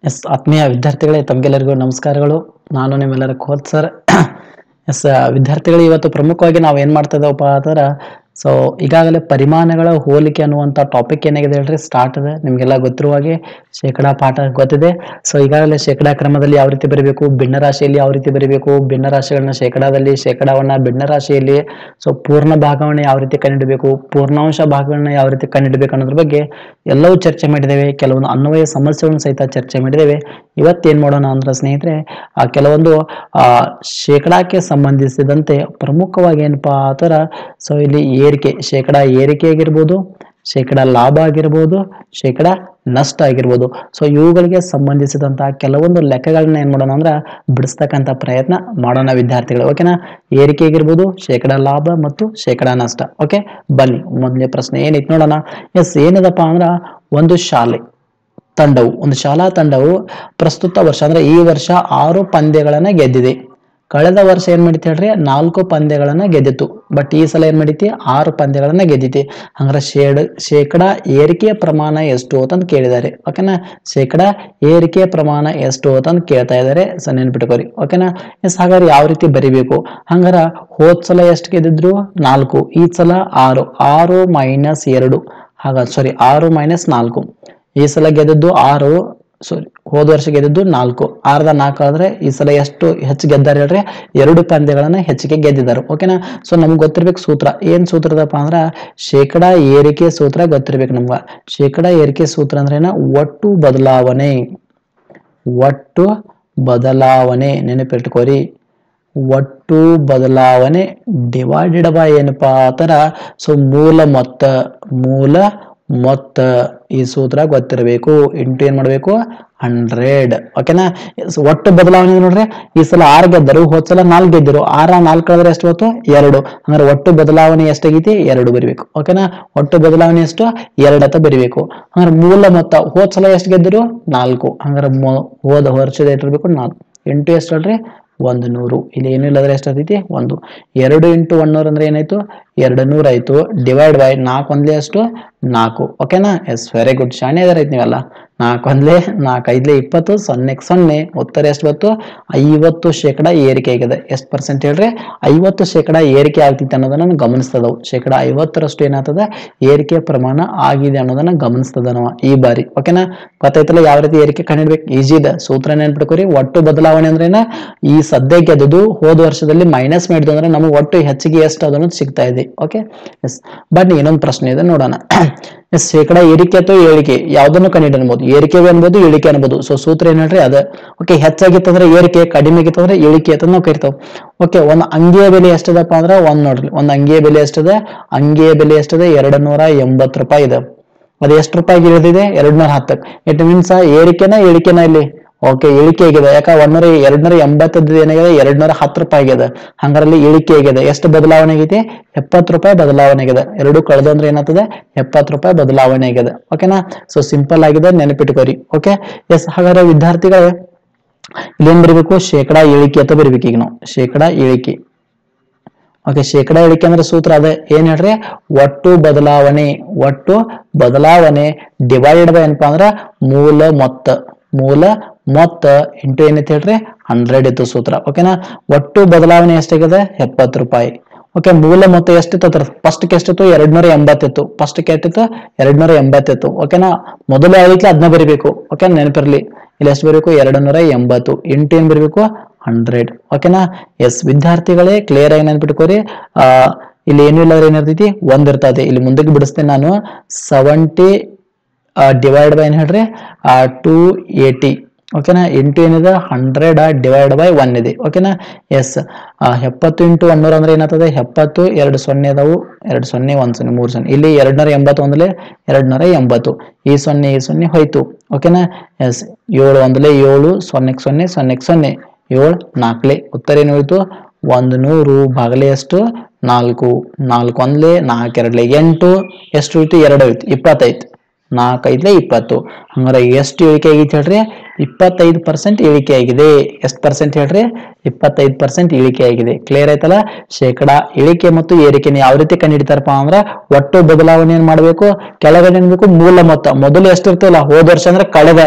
S ಆತ್ಮೀಯ ವಿದ್ಯಾರ್ಥಿಗಳೇ ತಮಗೆಲ್ಲರಿಗೂ ನಮಸ್ಕಾರಗಳು ನಾನು ನಿಮ್ಮೆಲ್ಲರ ಕೋಚ್ ಸರ್ ಎಸ್ ವಿದ್ಯಾರ್ಥಿಗಳು ಇವತ್ತು ಪ್ರಮುಖವಾಗಿ ನಾವು ಏನು ಮಾಡ್ತಾ ಇದ್ದೇವಪ್ಪ ಅಂದ್ರೆ ಸೊ ಈಗಾಗಲೇ ಪರಿಮಾಣಗಳ ಹೋಲಿಕೆ ಅನ್ನುವಂಥ ಟಾಪಿಕ್ ಏನಾಗಿದೆ ಹೇಳ್ರಿ ಸ್ಟಾರ್ಟ್ ಇದೆ ನಿಮಗೆಲ್ಲ ಗೊತ್ತಿರುವ ಹಾಗೆ ಶೇಕಡಾ ಪಾಠ ಗೊತ್ತಿದೆ ಸೊ ಈಗಾಗಲೇ ಶೇಕಡಾ ಕ್ರಮದಲ್ಲಿ ಯಾವ ರೀತಿ ಬರೀಬೇಕು ಭಿನ್ನ ರಾಶಿಯಲ್ಲಿ ಯಾವ ರೀತಿ ಬರೀಬೇಕು ಭಿನ್ನ ರಾಶಿಗಳನ್ನ ಶೇಕಡಾದಲ್ಲಿ ಶೇಕಡಾವನ್ನ ಭಿನ್ನ ರಾಶಿಯಲ್ಲಿ ಸೊ ಪೂರ್ಣ ಭಾಗವನ್ನ ಯಾವ ರೀತಿ ಕಂಡುಹಿಡಬೇಕು ಪೂರ್ಣಾಂಶ ಭಾಗಗಳನ್ನ ಯಾವ ರೀತಿ ಕಂಡುಹಿಡಬೇಕು ಅನ್ನೋದ್ರ ಬಗ್ಗೆ ಎಲ್ಲವೂ ಚರ್ಚೆ ಮಾಡಿದ್ದೇವೆ ಕೆಲವೊಂದು ಅನ್ವಯ ಸಮಸ್ಯೆಗಳನ್ನು ಸಹಿತ ಚರ್ಚೆ ಮಾಡಿದ್ದೇವೆ ಇವತ್ತೇನ್ ಮಾಡೋಣ ಅಂದ್ರೆ ಸ್ನೇಹಿತರೆ ಆ ಕೆಲವೊಂದು ಆ ಶೇಕಡಾಕ್ಕೆ ಸಂಬಂಧಿಸಿದಂತೆ ಪ್ರಮುಖವಾಗಿ ಏನಪ್ಪಾ ಆತರ ಸೊ ಇಲ್ಲಿ ಏರಿಕೆ ಶೇಕಡಾ ಏರಿಕೆ ಆಗಿರ್ಬೋದು ಶೇಕಡ ಲಾಭ ಆಗಿರ್ಬೋದು ಶೇಕಡ ನಷ್ಟ ಆಗಿರ್ಬೋದು ಸೊ ಇವುಗಳಿಗೆ ಸಂಬಂಧಿಸಿದಂತಹ ಕೆಲವೊಂದು ಲೆಕ್ಕಗಳನ್ನ ಏನ್ ಮಾಡೋಣ ಅಂದ್ರೆ ಬಿಡಿಸ್ತಕ್ಕಂಥ ಪ್ರಯತ್ನ ಮಾಡೋಣ ವಿದ್ಯಾರ್ಥಿಗಳು ಓಕೆನಾ ಏರಿಕೆ ಆಗಿರ್ಬೋದು ಶೇಕಡ ಲಾಭ ಮತ್ತು ಶೇಕಡ ನಷ್ಟ ಓಕೆ ಬನ್ನಿ ಮೊದಲನೇ ಪ್ರಶ್ನೆ ಏನೈತಿ ನೋಡೋಣ ಎಸ್ ಏನದಪ್ಪ ಅಂದ್ರ ಒಂದು ಶಾಲೆ ತಂಡವು ಒಂದು ಶಾಲಾ ತಂಡವು ಪ್ರಸ್ತುತ ವರ್ಷ ಅಂದ್ರೆ ಈ ವರ್ಷ ಆರು ಪಂದ್ಯಗಳನ್ನ ಗೆದ್ದಿದೆ ಕಳೆದ ವರ್ಷ ಏನ್ ಮಾಡಿತಿ ಹೇಳ್ರಿ ನಾಲ್ಕು ಪಂದ್ಯಗಳನ್ನ ಗೆದ್ದಿತ್ತು ಬಟ್ ಈ ಸಲ ಏನ್ ಮಾಡಿತಿ ಆರು ಪಂದ್ಯಗಳನ್ನ ಗೆದ್ದಿತಿ ಹಂಗಾರೆ ಶೇಡ್ ಶೇಕಡ ಏರಿಕೆಯ ಪ್ರಮಾಣ ಎಷ್ಟು ಅಂತಂದು ಕೇಳಿದ್ದಾರೆ ಓಕೆನಾ ಶೇಕಡ ಏರಿಕೆಯ ಪ್ರಮಾಣ ಎಷ್ಟು ಅಂತಂದು ಕೇಳ್ತಾ ಇದ್ದಾರೆ ಸೊ ನೆನ್ಪಿಟ್ಕೋರಿ ಓಕೆನಾ ಎಸ್ ಹಾಗಾದ್ರೆ ಯಾವ ರೀತಿ ಬರಿಬೇಕು ಹಂಗಾರ ಹೋದ್ ಸಲ ಎಷ್ಟು ಗೆದ್ದಿದ್ರು ನಾಲ್ಕು ಈ ಸಲ ಆರು ಆರು ಮೈನಸ್ ಎರಡು ಹಾಗಾದ್ರೆ ಸಾರಿ ಆರು ಮೈನಸ್ ನಾಲ್ಕು ಈ ಸಲ ಗೆದ್ದದ್ದು ಆರು ಸಾರಿ ಹೋದ ವರ್ಷ ಗೆದ್ದದ್ದು ನಾಲ್ಕು ಆರ್ದ ನಾಲ್ಕು ಆದ್ರೆ ಈ ಸಲ ಎಷ್ಟು ಹೆಚ್ಚು ಗೆದ್ದಾರೆ ಹೇಳ್ರಿ ಎರಡು ಪಂದ್ಯಗಳನ್ನ ಹೆಚ್ಚಿಗೆ ಗೆದ್ದಿದ್ದಾರೆ ಓಕೆನಾ ಸೊ ನಮ್ಗೆ ಗೊತ್ತಿರ್ಬೇಕು ಸೂತ್ರ ಏನ್ ಸೂತ್ರದಪ್ಪ ಅಂದ್ರ ಶೇಕಡಾ ಏರಿಕೆ ಸೂತ್ರ ಗೊತ್ತಿರ್ಬೇಕು ನಮ್ಗ ಶೇಕಡಾ ಏರಿಕೆ ಸೂತ್ರ ಅಂದ್ರೆ ಏನ ಒಟ್ಟು ಬದಲಾವಣೆ ಒಟ್ಟು ಬದಲಾವಣೆ ನೆನಪಿಟ್ಕೋರಿ ಒಟ್ಟು ಬದಲಾವಣೆ ಡಿವೈಡೆಡ್ ಬೈ ಏನಪ್ಪಾ ಆತರ ಸೊ ಮೂಲ ಮೊತ್ತ ಮೂಲ ಮೊತ್ತ ಈ ಸೂತ್ರ ಗೊತ್ತಿರಬೇಕು ಇಂಟು ಏನ್ ಮಾಡ್ಬೇಕು ಹಂಡ್ರೆಡ್ ಓಕೆನಾ ಸೊ ಒಟ್ಟು ಬದಲಾವಣೆ ನೋಡ್ರಿ ಈ ಸಲ ಆರು ಗೆದ್ದರು ಹೋದ್ ಸಲ ನಾಲ್ಕು ಗೆದ್ದರು ಆರ ನಾಲ್ಕು ಕಳೆದ್ರೆ ಎಷ್ಟು ಹೊತ್ತು ಎರಡು ಹಂಗಾರೆ ಒಟ್ಟು ಬದಲಾವಣೆ ಎಷ್ಟಾಗೈತಿ ಎರಡು ಬರಿಬೇಕು ಓಕೆನಾ ಒಟ್ಟು ಬದಲಾವಣೆ ಎಷ್ಟು ಎರಡು ಅಂತ ಬರಿಬೇಕು ಹಂಗಾರೆ ಮೂಲ ಮೊತ್ತ ಹೋದ್ ಸಲ ಎಷ್ಟು ಗೆದ್ದರು ನಾಲ್ಕು ಹಂಗಾರೆ ಮೊ- ಹೋದ ವರ್ಷದ ಎಷ್ಟಿರ್ಬೇಕು ನಾಲ್ಕು ಎಂಟು ಎಷ್ಟು ಹೇಳ್ರಿ ಒಂದು ನೂರು ಇಲ್ಲಿ ಏನು ಇಲ್ಲದ್ರೆ ಎಷ್ಟಾಗ್ತೈತಿ ಒಂದು ಎರಡು ಇಂಟು ಒನ್ನೂರು ಅಂದ್ರೆ ಏನಾಯ್ತು ಎರಡು ನೂರು ಆಯ್ತು ಡಿವೈಡ್ ಬೈ ನಾಲ್ಕು ಒಂದ್ಲೆ ಅಷ್ಟು ನಾಲ್ಕು ಓಕೆನಾ ಎಸ್ ವೆರಿ ಗುಡ್ ಶಾಣೆ ಇದಾರೆ ನೀವೆಲ್ಲ ನಾಲ್ಕು ಒಂದ್ಲೆ ನಾಲ್ಕು ಐದ್ಲೆ ಇಪ್ಪತ್ತು ಸೊನ್ನೆಗೆ ಸೊನ್ನೆ ಉತ್ತರ ಎಷ್ಟು ಬಂತು ಐವತ್ತು ಶೇಕಡ ಏರಿಕೆ ಆಗಿದೆ ಎಷ್ಟು ಪರ್ಸೆಂಟ್ ಹೇಳ್ರಿ ಐವತ್ತು ಶೇಕಡ ಏರಿಕೆ ಆಗ್ತಿತ್ತು ಅನ್ನೋದನ್ನ ಗಮನಿಸ್ತದವು ಶೇಕಡ ಐವತ್ತರಷ್ಟು ಏನಾಗ್ತದ ಏರಿಕೆ ಪ್ರಮಾಣ ಆಗಿದೆ ಅನ್ನೋದನ್ನ ಗಮನಿಸ್ತದ ನಾವು ಈ ಬಾರಿ ಓಕೆನಾ ಗೊತ್ತಾಯ್ತಲ್ಲ ಯಾವ ರೀತಿ ಏರಿಕೆ ಕಂಡಿಡ್ಬೇಕು ಈಜಿ ಇದೆ ಸೂತ್ರ ನೆನ್ಪಿಟ್ಕೋರಿ ಒಟ್ಟು ಬದಲಾವಣೆ ಅಂದ್ರೆ ಏನ ಈ ಸದ್ಯ ಗೆದ್ದದು ಹೋದ ವರ್ಷದಲ್ಲಿ ಮೈನಸ್ ಮಾಡಿದ್ದು ಅಂದ್ರೆ ನಮಗೆ ಒಟ್ಟು ಹೆಚ್ಚಿಗೆ ಎಷ್ಟು ಅದನ್ನು ಸಿಗ್ತಾ ಇದೆ ಓಕೆ ಎಸ್ ಬನ್ನಿ ಇನ್ನೊಂದು ಪ್ರಶ್ನೆ ಇದೆ ನೋಡೋಣ ಎಸ್ ಶೇಕಡ ಏರಿಕೆ ಅಥವಾ ಇಳಿಕೆ ಯಾವ್ದನ್ನು ಕಂಡು ಅನ್ಬೋದು ಏರಿಕೆ ಅನ್ಬೋದು ಇಳಿಕೆ ಅನ್ಬೋದು ಸೊ ಸೂತ್ರ ಏನ್ ಹೇಳ್ರಿ ಅದ ಓಕೆ ಹೆಚ್ಚಾಗಿತ್ತಂದ್ರೆ ಏರಿಕೆ ಕಡಿಮೆ ಆಗಿತ್ತಂದ್ರೆ ಇಳಿಕೆ ಅಂತ ನಾವು ಕರಿತಾವ್ ಓಕೆ ಒಂದ್ ಅಂಗಿಯ ಬೆಲೆ ಎಷ್ಟದಪ್ಪ ಅಂದ್ರೆ ಒಂದ್ ನೋಡ್ರಿ ಒಂದ್ ಅಂಗಿಯ ಬೆಲೆ ಎಷ್ಟದ ಅಂಗಿಯ ಬೆಲೆ ಎಷ್ಟದ ಎರಡ್ ನೂರ ಎಂಬತ್ ರೂಪಾಯಿ ಇದೆ ಅದು ಎಷ್ಟು ರೂಪಾಯಿಗೆ ಇಳಿದಿದೆ ಎರಡ್ ನೂರ ಹತ್ತಕ್ಕೆ ಇಟ್ ಮೀನ್ಸ್ ಏರಿಕೆನ ಇಳಿಕೆನ ಇಲ್ಲಿ ಓಕೆ ಇಳಿಕೆ ಆಗಿದೆ ಯಾಕ ಒಂದೂರ ಎರಡ್ ನೂರ ಎಂಬತ್ತದ್ದು ಏನಾಗಿದೆ ಎರಡ್ ನೂರ ಹತ್ತು ರೂಪಾಯಿ ಆಗಿದೆ ಹಂಗಾರಲ್ಲಿ ಇಳಿಕೆ ಆಗಿದೆ ಎಷ್ಟು ಬದಲಾವಣೆ ಆಗೈತಿ ಎಪ್ಪತ್ತು ರೂಪಾಯಿ ಬದಲಾವಣೆ ಆಗಿದೆ ಎರಡು ಕಳೆದು ಅಂದ್ರೆ ಏನಾಗ್ತದೆ ಎಪ್ಪತ್ತು ರೂಪಾಯಿ ಬದಲಾವಣೆ ಆಗಿದೆ ಓಕೆನಾ ಸೊ ಸಿಂಪಲ್ ಆಗಿದೆ ನೆನಪಿಟ್ಕೋರಿ ಓಕೆ ಎಸ್ ಹಾಗಾದ್ರೆ ವಿದ್ಯಾರ್ಥಿಗಳೇ ಇಲ್ಲೇನ್ ಬರೀಬೇಕು ಶೇಕಡಾ ಇಳಿಕೆ ಅಂತ ಬರೀಬೇಕು ಈಗ ನಾವು ಶೇಕಡಾ ಇಳಿಕೆ ಓಕೆ ಶೇಕಡಾ ಇಳಿಕೆ ಅಂದ್ರೆ ಸೂತ್ರ ಅದೇ ಏನ್ ಹೇಳ್ರಿ ಒಟ್ಟು ಬದಲಾವಣೆ ಒಟ್ಟು ಬದಲಾವಣೆ ಡಿವೈಡೆಡ್ ಬೈ ಏನಪ್ಪಾ ಅಂದ್ರ ಮೂಲ ಮೊತ್ತ ಮೂಲ ಮೊತ್ತ ಇಂಟು ಏನೈತೆ ಹೇಳ್ರಿ ಹಂಡ್ರೆಡ್ ಇತ್ತು ಸೂತ್ರ ಓಕೆನಾ ಒಟ್ಟು ಬದಲಾವಣೆ ಎಷ್ಟಾಗಿದೆ ಎಪ್ಪತ್ತು ರೂಪಾಯಿ ಓಕೆ ಮೂಲ ಮೊತ್ತ ಎಷ್ಟಿತ್ತು ಅದ್ರ ಫಸ್ಟ್ ಎಷ್ಟಿತ್ತು ಎರಡ್ ನೂರ ಎಂಬತ್ತಿತ್ತು ಫಸ್ಟ್ ಎಷ್ಟಿತ್ತು ಎರಡ್ ನೂರ ಎಂಬತ್ತಿತ್ತು ಓಕೆನಾ ಮೊದಲು ಯಾವ್ದಿತ್ತು ಅದನ್ನ ಬರಿಬೇಕು ಓಕೆ ನೆನಪಿರ್ಲಿ ಇಲ್ಲಿ ಎಷ್ಟು ಬರಬೇಕು ಎರಡು ನೂರ ಎಂಬತ್ತು ಇಂಟು ಏನ್ ಬರಬೇಕು ಹಂಡ್ರೆಡ್ ಓಕೆನಾ ಎಸ್ ವಿದ್ಯಾರ್ಥಿಗಳೇ ಕ್ಲಿಯರ್ ಆಗಿ ನೆನ್ಪಿಟ್ಕೋರಿ ಆ ಇಲ್ಲಿ ಏನು ಇಲ್ಲದ್ರೆ ಏನಿರ್ತೈತಿ ಒಂದ್ ಇರ್ತದೆ ಇಲ್ಲಿ ಮುಂದಕ್ಕೆ ಬಿಡಿಸ್ತೇನೆ ನಾನು ಸೆವೆಂಟಿ ಡಿವೈಡ್ ಬೈ ಏನ್ ಹೇಳ್ರಿ ಟೂ ಏಟಿ ಓಕೆನಾ ಇಂಟು ಏನಿದೆ ಹಂಡ್ರೆಡ್ ಡಿವೈಡ್ ಬೈ ಒನ್ ಇದೆ ಓಕೆನಾ ಎಸ್ ಎಪ್ಪತ್ತು ಇಂಟು ಒನ್ನೂರ ಅಂದ್ರೆ ಏನಾಗ್ತದೆ ಎಪ್ಪತ್ತು ಎರಡು ಸೊನ್ನೆ ಅದಾವು ಎರಡು ಸೊನ್ನೆ ಒಂದ್ ಸೊನ್ನೆ ಮೂರು ಸೊನ್ನೆ ಇಲ್ಲಿ ಎರಡ್ ನೂರ ಎಂಬತ್ತು ಒಂದಲೇ ಎರಡ್ ನೂರ ಎಂಬತ್ತು ಈ ಸೊನ್ನೆ ಈ ಸೊನ್ನೆ ಹೋಯ್ತು ಓಕೆನಾ ಎಸ್ ಏಳು ಒಂದಲೇ ಏಳು ಸೊನ್ನೆಗೆ ಸೊನ್ನೆ ಸೊನ್ನೆಗೆ ಸೊನ್ನೆ ಏಳು ನಾಲ್ಕಲೆ ಉತ್ತರ ಏನು ಹೋಯ್ತು ಒಂದು ನೂರು ಬಾಗಲೆ ಎಷ್ಟು ನಾಲ್ಕು ನಾಲ್ಕು ಒಂದ್ಲೆ ನಾಲ್ಕು ಎರಡ್ಲೆ ಎಂಟು ಎಷ್ಟು ಹೋಯ್ತು ಎರಡು ಹೋಯ್ತು ಇಪ್ಪತ್ತೈದು ನಾಲ್ಕೈದ್ಲೆ ಇಪ್ಪತ್ತು ಹಂಗಾರೆ ಎಷ್ಟು ಇಳಿಕೆ ಆಗೈತೆ ಹೇಳ್ರಿ ಇಪ್ಪತ್ತೈದು ಪರ್ಸೆಂಟ್ ಇಳಿಕೆ ಆಗಿದೆ ಎಷ್ಟು ಪರ್ಸೆಂಟ್ ಹೇಳ್ರಿ ಇಪ್ಪತ್ತೈದು ಪರ್ಸೆಂಟ್ ಇಳಿಕೆ ಆಗಿದೆ ಕ್ಲಿಯರ್ ಆಯ್ತಲ್ಲ ಶೇಕಡ ಇಳಿಕೆ ಮತ್ತು ಏರಿಕೆನ ಯಾವ ರೀತಿ ಕಂಡುಹಿಡಿತಾರಪ್ಪ ಅಂದ್ರ ಒಟ್ಟು ಬದಲಾವಣೆ ಏನ್ ಮಾಡ್ಬೇಕು ಕೆಳಗಡೆ ಏನ್ ಬೇಕು ಮೂಲ ಮೊತ್ತ ಮೊದಲು ಎಷ್ಟಿರ್ತಲ್ಲ ಹೋದ ವರ್ಷ ಅಂದ್ರೆ ಕಳೆದ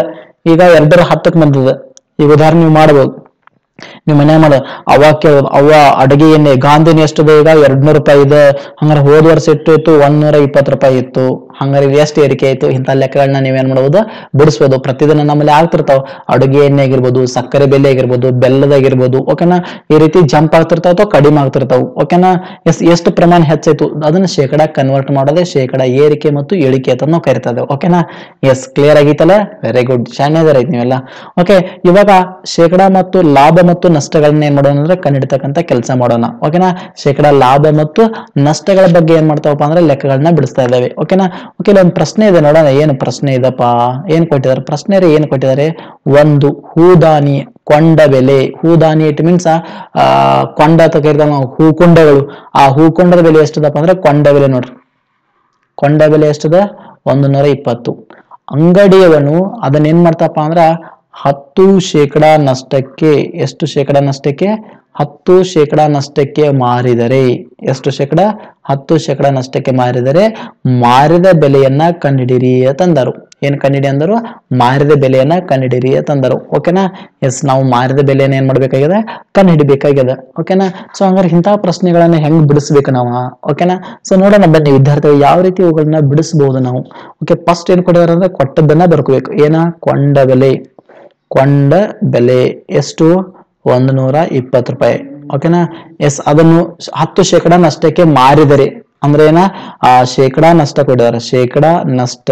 ಈಗ ಎರಡರ ಹತ್ತಕ್ಕೆ ಬಂದದ ಈಗ ಉದಾಹರಣೆ ನೀವು ಮಾಡ್ಬೋದು ನೀವು ಮನೆ ಮಾಡ ಅವ ಕೇಳೋದು ಅವ್ವ ಅಡುಗೆ ಎಣ್ಣೆ ಗಾಂಧಿ ಎಣ್ಣೆ ಎಷ್ಟದ ಈಗ ಎರಡ್ ನೂರು ರೂಪಾಯಿ ಇದೆ ಹಂಗಾರೆ ಹೋದ ವರ್ಷ ಇಟ್ಟು ಇತ್ತು ಒಂದ್ನೂರ ಇಪ್ಪತ್ತು ರೂಪಾಯಿ ಇತ್ತು ಹಂಗಾರೆ ಇದು ಎಷ್ಟು ಏರಿಕೆ ಆಯ್ತು ಇಂಥ ಲೆಕ್ಕಗಳನ್ನ ನೀವೇನ್ ಮಾಡ್ಬೋದು ಬಿಡಿಸ್ಬೋದು ಪ್ರತಿದಿನ ನಮ್ಮಲ್ಲಿ ಆಗ್ತಿರ್ತಾವ ಅಡುಗೆ ಎಣ್ಣೆ ಆಗಿರ್ಬೋದು ಸಕ್ಕರೆ ಬೆಲೆ ಆಗಿರ್ಬೋದು ಬೆಲ್ಲದಾಗಿರ್ಬೋದು ಓಕೆನಾ ಈ ರೀತಿ ಜಂಪ್ ಆಗ್ತಿರ್ತಾವ ಅಥವಾ ಕಡಿಮೆ ಆಗ್ತಿರ್ತಾವ ಓಕೆನಾ ಎಸ್ ಎಷ್ಟು ಪ್ರಮಾಣ ಹೆಚ್ಚಾಯ್ತು ಅದನ್ನ ಶೇಕಡ ಕನ್ವರ್ಟ್ ಮಾಡೋದೇ ಶೇಕಡ ಏರಿಕೆ ಮತ್ತು ಇಳಿಕೆ ಅಂತ ನಾವು ಕರಿತಾ ಇದ್ದೇವೆ ಓಕೆನಾ ಎಸ್ ಕ್ಲಿಯರ್ ಆಗೈತಲ್ಲ ವೆರಿ ಗುಡ್ ಶಾನ್ಯದರ್ ಐತಿ ನೀವೆಲ್ಲ ಓಕೆ ಇವಾಗ ಶೇಕಡ ಮತ್ತು ಲಾಭ ಮತ್ತು ನಷ್ಟಗಳನ್ನ ಏನ್ ಮಾಡೋಣ ಅಂದ್ರೆ ಕಂಡಿಡ್ತಕ್ಕಂಥ ಕೆಲಸ ಮಾಡೋಣ ಓಕೆನಾ ಶೇಕಡ ಲಾಭ ಮತ್ತು ನಷ್ಟಗಳ ಬಗ್ಗೆ ಏನ್ ಮಾಡ್ತಾವಪ್ಪ ಅಂದ್ರೆ ಲೆಕ್ಕಗಳನ್ನ ಬಿಡಿಸ್ತಾ ಇದ್ದಾವೆ ಓಕೆನಾ ಓಕೆ ಇಲ್ಲಿ ಒಂದು ಪ್ರಶ್ನೆ ಇದೆ ನೋಡೋಣ ಏನು ಪ್ರಶ್ನೆ ಇದಪ್ಪ ಏನ್ ಕೊಟ್ಟಿದ್ದಾರೆ ಪ್ರಶ್ನೆ ಏನ್ ಕೊಟ್ಟಿದ್ದಾರೆ ಒಂದು ಹೂದಾನಿ ಕೊಂಡ ಬೆಲೆ ಹೂದಾನಿ ಇಟ್ ಮೀನ್ಸ್ ಆ ಕೊಂಡ ಅಂತ ಕರಿತಾವ ನಾವು ಹೂಕೊಂಡಗಳು ಆ ಹೂಕೊಂಡದ ಬೆಲೆ ಎಷ್ಟದಪ್ಪ ಅಂದ್ರೆ ಕೊಂಡ ಬೆಲೆ ನೋಡ್ರಿ ಕೊಂಡ ಬೆಲೆ ಎಷ್ಟದ ಒಂದು ನೂರ ಇಪ್ಪತ್ತು ಅಂಗಡಿಯವನು ಅದನ್ನ ಏನ್ ಮಾಡ್ತಪ್ಪ ಅಂದ್ರ ಹತ್ತು ಶೇಕಡ ನಷ್ಟಕ್ಕೆ ಎಷ್ಟು ಶೇಕಡ ನಷ್ಟಕ್ಕೆ ಹತ್ತು ಶೇಕಡ ನಷ್ಟಕ್ಕೆ ಮಾರಿದರೆ ಎಷ್ಟು ಶೇಕಡ ಹತ್ತು ಶೇಕಡ ನಷ್ಟಕ್ಕೆ ಮಾರಿದರೆ ಮಾರಿದ ಬೆಲೆಯನ್ನ ಕಂಡಿಡಿರಿ ಅಂತಂದರು ಏನ್ ಕಂಡಿಡಿ ಅಂದರು ಮಾರಿದ ಬೆಲೆಯನ್ನ ಕಂಡಿಡಿರಿ ಅಂತಂದರು ಓಕೆನಾ ಎಸ್ ನಾವು ಮಾರಿದ ಬೆಲೆಯನ್ನ ಏನ್ ಮಾಡ್ಬೇಕಾಗಿದೆ ಕಂಡುಹಿಡಿಬೇಕಾಗಿದೆ ಓಕೆನಾ ಸೊ ಹಂಗಾರೆ ಇಂತಹ ಪ್ರಶ್ನೆಗಳನ್ನ ಹೆಂಗ್ ಬಿಡಿಸ್ಬೇಕು ನಾವು ಓಕೆನಾ ಸೊ ನೋಡೋಣ ಬನ್ನಿ ವಿದ್ಯಾರ್ಥಿಗಳು ಯಾವ ರೀತಿ ಇವುಗಳನ್ನ ಬಿಡಿಸಬಹುದು ನಾವು ಓಕೆ ಫಸ್ಟ್ ಏನ್ ಕೊಟ್ಟಿದ್ದಾರೆ ಅಂದ್ರೆ ಕೊಟ್ಟದ್ದನ್ನ ಬರ್ಕೋಬೇಕು ಏನ ಕೊಂಡ ಬೆಲೆ ಕೊಂಡ ಬೆಲೆ ಎಷ್ಟು ಒಂದು ನೂರ ಇಪ್ಪತ್ತು ರೂಪಾಯಿ ಓಕೆನಾ ಎಸ್ ಅದನ್ನು ಹತ್ತು ಶೇಕಡ ನಷ್ಟಕ್ಕೆ ಮಾರಿದರೆ ಅಂದ್ರೆ ಏನ ಆ ಶೇಕಡ ನಷ್ಟ ಕೊಟ್ಟಿದ್ದಾರೆ ಶೇಕಡ ನಷ್ಟ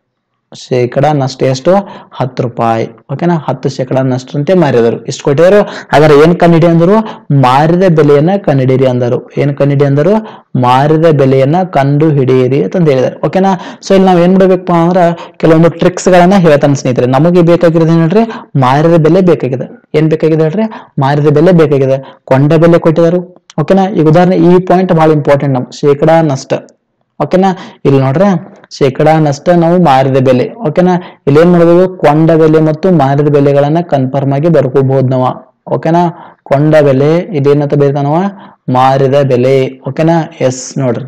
ಶೇಕಡ ನಷ್ಟ ಎಷ್ಟು ಹತ್ತು ರೂಪಾಯಿ ಓಕೆನಾ ಹತ್ತು ಶೇಕಡ ನಷ್ಟಂತೆ ಮಾರಿದರು ಇಷ್ಟು ಕೊಟ್ಟಿದ್ರು ಹಾಗಾದ್ರೆ ಏನ್ ಕಂಡಿಡಿ ಅಂದರು ಮಾರಿದ ಬೆಲೆಯನ್ನ ಕಂಡಿಡಿರಿ ಅಂದರು ಏನ್ ಕಂಡಿಡಿ ಅಂದರು ಮಾರಿದ ಬೆಲೆಯನ್ನ ಕಂಡು ಹಿಡಿಯಿರಿ ಅಂತ ಹೇಳಿದ್ದಾರೆ ಓಕೆನಾ ಸೊ ಇಲ್ಲಿ ನಾವ್ ಏನ್ ಮಾಡ್ಬೇಕಪ್ಪ ಅಂದ್ರ ಕೆಲವೊಂದು ಟ್ರಿಕ್ಸ್ ಗಳನ್ನ ಹೇಳ್ತಾನೆ ಸ್ನೇಹಿತರೆ ನಮಗೆ ಬೇಕಾಗಿರೋದು ಏನ್ ಹೇಳ್ರಿ ಮಾರಿದ ಬೆಲೆ ಬೇಕಾಗಿದೆ ಏನ್ ಬೇಕಾಗಿದೆ ಹೇಳ್ರಿ ಮಾರಿದ ಬೆಲೆ ಬೇಕಾಗಿದೆ ಕೊಂಡ ಬೆಲೆ ಕೊಟ್ಟಿದ್ದಾರೆ ಓಕೆನಾ ಈಗ ಉದಾಹರಣೆ ಈ ಪಾಯಿಂಟ್ ಬಹಳ ಇಂಪಾರ್ಟೆಂಟ್ ನಮ್ ಶೇಕಡಾ ನಷ್ಟ ಓಕೆನಾ ಇಲ್ಲಿ ನೋಡ್ರೆ ಶೇಕಡಾ ನಷ್ಟ ನಾವು ಮಾರಿದ ಬೆಲೆ ಓಕೆನಾ ಇಲ್ಲಿ ಏನ್ ಮಾಡ್ಬೇಕು ಕೊಂಡ ಬೆಲೆ ಮತ್ತು ಮಾರಿದ ಬೆಲೆಗಳನ್ನ ಕನ್ಫರ್ಮ್ ಆಗಿ ಬರ್ಕೋಬಹುದು ನಾವು ಓಕೆನಾ ಕೊಂಡ ಬೆಲೆ ಇದೇನಂತ ಬರೀತಾನವ ಮಾರಿದ ಬೆಲೆ ಓಕೆನಾ ಎಸ್ ನೋಡ್ರಿ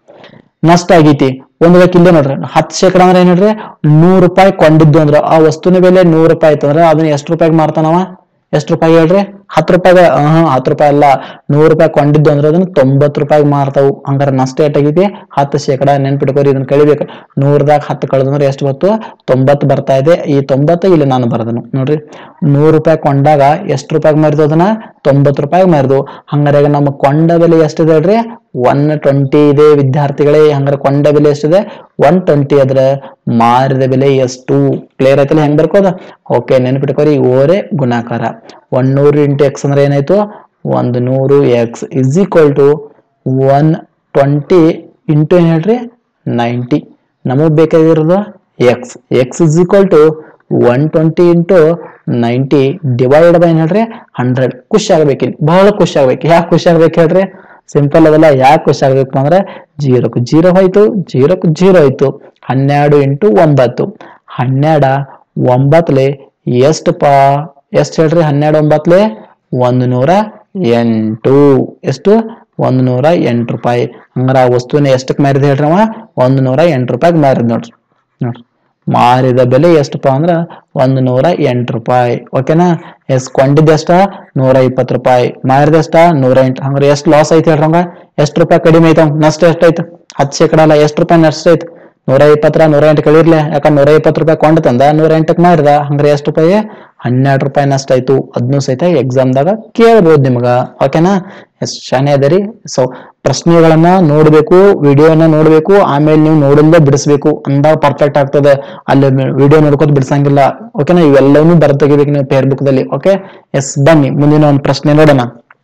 ನಷ್ಟ ಆಗೈತಿ ಒಂದ್ ವೇಳೆ ಇಲ್ಲೇ ನೋಡ್ರಿ ಹತ್ತು ಶೇಕಡ ಅಂದ್ರೆ ಏನ್ ಹೇಳ್ರಿ ನೂರ್ ರೂಪಾಯಿ ಕೊಂಡಿದ್ದು ಅಂದ್ರ ಆ ವಸ್ತುನ ಬೆಲೆ ನೂರ್ ರೂಪಾಯಿ ಇತ್ತು ಅಂದ್ರೆ ಅದನ್ನ ಎಷ್ಟು ರೂಪಾಯಿಗೆ ಮಾರ್ತಾನವ ಎಷ್ಟು ರೂಪಾಯಿ ಹೇಳ್ರಿ ಹತ್ತು ರೂಪಾಯಿಗೆ ಹ್ಮ್ ಹತ್ತು ರೂಪಾಯಿ ಅಲ್ಲ ನೂರ್ ರೂಪಾಯಿ ಕೊಂಡಿದ್ದು ಅಂದ್ರೆ ಅದನ್ನ ತೊಂಬತ್ತು ರೂಪಾಯಿಗೆ ಮಾರ್ತಾವು ಹಂಗಾರೆ ನಷ್ಟ ಎಷ್ಟಾಗೈತಿ ಹತ್ತು ಶೇಕಡ ನೆನ್ಪಿಟ್ಕೋರಿ ಇದನ್ನ ಕಳಿಬೇಕು ನೂರದಾಗ ಹತ್ತು ಕಳೆದಂದ್ರೆ ಎಷ್ಟು ಬತ್ತು ತೊಂಬತ್ತು ಬರ್ತಾ ಇದೆ ಈ ತೊಂಬತ್ತು ಇಲ್ಲಿ ನಾನು ಬರ್ದನು ನೋಡ್ರಿ ನೂರ್ ರೂಪಾಯಿ ಕೊಂಡಾಗ ಎಷ್ಟು ರೂಪಾಯಿಗೆ ಮಾರಿದ್ವು ಅದನ್ನ ತೊಂಬತ್ತು ರೂಪಾಯಿಗೆ ಮಾರಿದ್ವು ಹಂಗಾರೆ ಈಗ ನಮ್ಮ ಕೊಂಡ ಬೆಲೆ ಎಷ್ಟಿದೆ ಹೇಳ್ರಿ ಒನ್ ಟ್ವೆಂಟಿ ಇದೆ ವಿದ್ಯಾರ್ಥಿಗಳೇ ಹಂಗಾರೆ ಕೊಂಡ ಬೆಲೆ ಎಷ್ಟಿದೆ ಒನ್ ಟ್ವೆಂಟಿ ಅದ್ರ ಮಾರಿದ ಬೆಲೆ ಎಷ್ಟು ಕ್ಲಿಯರ್ ಆಯ್ತಲ್ಲ ಹೆಂಗ್ ಬರ್ಕೋದ ಓಕೆ ನೆನ್ಪಿಟ್ಕೋರಿ ಓರೆ ಗುಣಾಕಾರ ಒನ್ ನೂರು ಇಂಟು ಎಕ್ಸ್ ಅಂದ್ರೆ ಏನಾಯ್ತು ಒಂದು ನೂರು X is equal to one twenty into ಏನ್ ಹೇಳ್ರಿ ನೈಂಟಿ ನಮಗ್ ಬೇಕಾಗಿರೋದು X X is equal to one twenty into ninety divide by ಏನ್ ಹೇಳ್ರಿ ಹಂಡ್ರೆಡ್ ಖುಷಿ ಆಗ್ಬೇಕು ಇಲ್ಲಿ ಬಹಳ ಖುಷಿ ಆಗ್ಬೇಕು ಯಾಕೆ ಖುಷಿ ಆಗ್ಬೇಕು ಹೇಳ್ರಿ ಸಿಂಪಲ್ ಅದಲ್ಲ ಯಾಕೆ ಖುಷಿ ಆಗ್ಬೇಕು ಅಂದ್ರೆ ಜೀರೋಕ್ಕೆ ಜೀರೋ ಹೋಯ್ತು ಜೀರೋಕ್ಕೆ ಜೀರೋ ಹೋಯ್ತು ಹನ್ನೆರಡು ಇಂಟು ಒಂಬತ್ತು ಹನ್ನೆರಡ ಒಂಬತ್ಲೆ ಎಷ್ಟಪ್ಪ ಎಷ್ಟು ಹೇಳ್ರಿ ಹನ್ನೆರಡು ಒಂಬತ್ಲೆ ಒಂದು ನೂರ ಎಂಟು ಎಷ್ಟು ಒಂದು ನೂರ ಎಂಟು ರೂಪಾಯಿ ಹಂಗಾರ ಆ ವಸ್ತುನ ಎಷ್ಟಕ್ಕೆ ಮಾರಿದ ಹೇಳ್ರಿ ಅವ ಒಂದು ನೂರ ಎಂಟು ರೂಪಾಯಿಗೆ ಮಾರಿದ್ ನೋಡ್ರಿ ನೋಡ್ರಿ ಮಾರಿದ ಬೆಲೆ ಎಷ್ಟಪ್ಪ ಅಂದ್ರ ಒಂದು ನೂರ ಎಂಟು ರೂಪಾಯಿ ಓಕೆನಾ ಎಸ್ ಕೊಂಡಿದ್ದ ಎಷ್ಟ ನೂರ ಇಪ್ಪತ್ತು ರೂಪಾಯಿ ಮಾರಿದ ಎಷ್ಟ ನೂರ ಎಂಟು ಹಂಗಾರೆ ಎಷ್ಟು ಲಾಸ್ ಐತಿ ಹೇಳ್ರಿ ಹಂಗ ಎಷ್ಟು ರೂಪಾಯಿ ಕಡಿಮೆ ಐತ ನಷ್ಟ ಎಷ್ಟಾಯ್ತು ಹತ್ತು ಶೇಕಡ ಅಲ್ಲ ಎಷ್ಟು ರೂಪಾಯಿ ನಷ್ಟ ಐತಿ ನೂರ ಇಪ್ಪತ್ತರ ನೂರ ಎಂಟು ಕಳಿರ್ಲಿ ಯಾಕಂದ್ರೆ ನೂರ ಇಪ್ಪತ್ತು ರೂಪಾಯಿ ಕೊಂಡ್ ತಂದ ನೂರ ಎಂಟಕ್ಕೆ ಮಾರಿದ ಹಂಗಾರೆ ಎಷ್ಟು ರೂಪಾಯಿ ಹನ್ನೆರಡು ರೂಪಾಯಿ ನಷ್ಟ ಆಯ್ತು ಅದನ್ನು ಸಹಿತ ಎಕ್ಸಾಮ್ದಾಗ ಕೇಳ್ಬೋದು ನಿಮ್ಗ ಓಕೆನಾ ಎಸ್ ಶಾನೆ ಅದರಿ ಸೊ ಪ್ರಶ್ನೆಗಳನ್ನ ನೋಡ್ಬೇಕು ವಿಡಿಯೋನ ನೋಡ್ಬೇಕು ಆಮೇಲೆ ನೀವು ನೋಡಿಲ್ಲದೆ ಬಿಡಿಸ್ಬೇಕು ಅಂದಾಗ ಪರ್ಫೆಕ್ಟ್ ಆಗ್ತದೆ ಅಲ್ಲಿ ವಿಡಿಯೋ ನೋಡ್ಕೋತ ಬಿಡ್ಸಂಗಿಲ್ಲ ಓಕೆನಾ ಇವೆಲ್ಲವನ್ನೂ ಬರ್ದ್ ತೆಗಿಬೇಕು ನೀವು ಪೇರ್ ಬುಕ್ ದಲ್ಲಿ ಓಕೆ ಎಸ್ ಬನ್ನಿ ಮುಂದಿನ ಒಂದು ಪ್ರಶ್ನೆ ನೋಡೋಣ